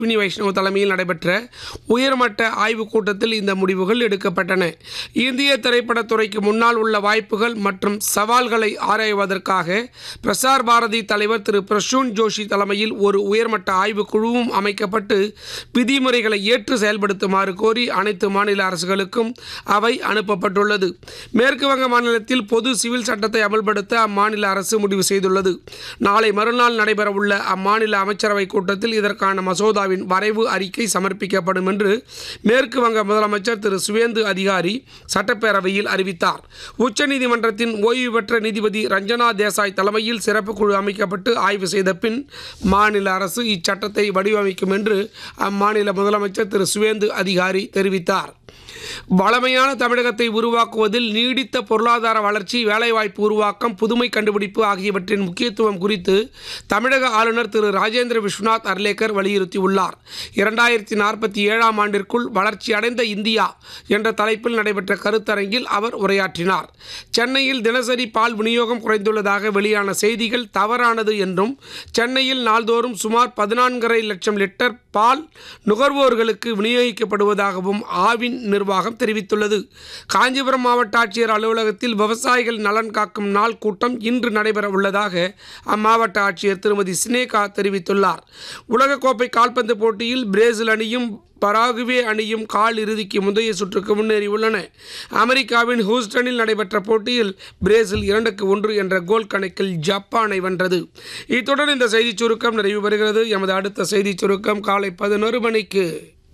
அஸ்வினி வைஷ்ணவ் தலைமையில் நடைபெற்ற உயர்மட்ட ஆய்வுக் கூட்டத்தில் இந்த முடிவுகள் எடுக்கப்பட்டன இந்திய திரைப்படத்துறைக்கு முன்னால் உள்ள வாய்ப்புகள் மற்றும் சவால்களை ஆராய்வதற்காக பிரசார் பாரதி தலைவர் திரு பிரசூன் ஜோஷி தலைமையில் ஒரு உயர்மட்ட ஆய்வுக் குழுவும் அமைக்கப்பட்டு விதிமுறைகளை ஏற்று செயல்படுத்துமாறு கோரி அனைத்து மாநில அரசுகளுக்கும் அவை அனுப்பப்பட்டுள்ளது மேற்கு வங்க மாநிலத்தில் பொது சிவில் சட்டத்தை அமல்படுத்த அம்மாநில அரசு முடிவு செய்துள்ளது நாளை மறுநாள் நடைபெறவுள்ள அம்மாநில அமைச்சரவை கூட்டத்தில் இதற்கான மசோதாவின் வரைவு அறிக்கை சமர்ப்பிக்கப்படும் என்று மேற்கு வங்க முதலமைச்சர் திரு சுவேந்து அதிகாரி சட்டப்பேரவையில் அறிவித்தார் உச்சநீதிமன்றத்தின் ஓய்வு பெற்ற நீதிபதி ரஞ்சனா தேசாய் தலைமையில் சிறப்பு குழு அமைக்கப்பட்டு ஆய்வு செய்த பின் மாநில அரசு இச்சட்டத்தை வடிவமைக்கும் என்று அம்மாநில முதலமைச்சர் திரு சுவேந்து அதிகாரி தெரிவித்தார் வளமையான தமிழகத்தை உருவாக்குவதில் நீடித்த பொருளாதார வளர்ச்சி வேலைவாய்ப்பு உருவாக்கம் புதுமை கண்டுபிடிப்பு ஆகியவற்றின் முக்கியத்துவம் குறித்து தமிழக ஆளுநர் திரு ராஜேந்திர விஸ்வநாத் அர்லேக்கர் வலியுறுத்தியுள்ளார் இரண்டாயிரத்தி நாற்பத்தி ஏழாம் ஆண்டிற்குள் வளர்ச்சியடைந்த இந்தியா என்ற தலைப்பில் நடைபெற்ற கருத்தரங்கில் அவர் உரையாற்றினார் சென்னையில் தினசரி பால் விநியோகம் குறைந்துள்ளதாக வெளியான செய்திகள் தவறானது என்றும் சென்னையில் நாள்தோறும் சுமார் பதினான்கரை லட்சம் லிட்டர் பால் நுகர்வோர்களுக்கு விநியோகிக்கப்படுவதாகவும் ஆவின் நிர்வாகம் தெரிவித்துள்ளது காஞ்சிபுரம் மாவட்ட ஆட்சியர் அலுவலகத்தில் விவசாயிகள் நலன் காக்கும் நாள் கூட்டம் இன்று நடைபெற உள்ளதாக அம்மாவட்ட ஆட்சியர் திருமதி சினேகா தெரிவித்துள்ளார் உலகக்கோப்பை கால்பந்து போட்டியில் பிரேசில் அணியும் பராகுவே அணியும் கால் இறுதிக்கு முந்தைய சுற்றுக்கு முன்னேறியுள்ளன அமெரிக்காவின் ஹூஸ்டனில் நடைபெற்ற போட்டியில் பிரேசில் இரண்டுக்கு ஒன்று என்ற கோல் கணக்கில் ஜப்பானை வென்றது இத்துடன் இந்த செய்திச் சுருக்கம் நிறைவு பெறுகிறது எமது அடுத்த செய்திச் சுருக்கம் காலை பதினோரு மணிக்கு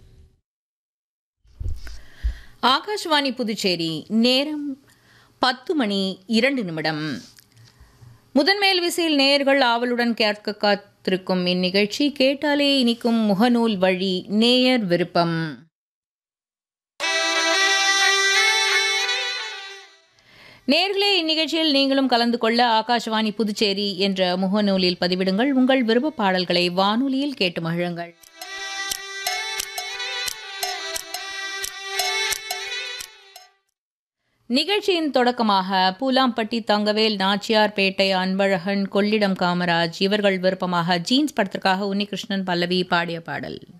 ஆகாஷ்வாணி புதுச்சேரி நேரம் பத்து மணி இரண்டு நிமிடம் முதன்மேல் விசையில் நேயர்கள் ஆவலுடன் கேட்க காத்திருக்கும் இந்நிகழ்ச்சி கேட்டாலே இனிக்கும் முகநூல் வழி நேயர் விருப்பம் நேர்களே இந்நிகழ்ச்சியில் நீங்களும் கலந்து கொள்ள ஆகாஷ்வாணி புதுச்சேரி என்ற முகநூலில் பதிவிடுங்கள் உங்கள் விருப்ப பாடல்களை வானொலியில் கேட்டு மகிழுங்கள் நிகழ்ச்சியின் தொடக்கமாக பூலாம்பட்டி தங்கவேல் நாச்சியார்பேட்டை அன்பழகன் கொள்ளிடம் காமராஜ் இவர்கள் விருப்பமாக ஜீன்ஸ் படத்திற்காக உன்னிகிருஷ்ணன் பல்லவி பாடிய பாடல்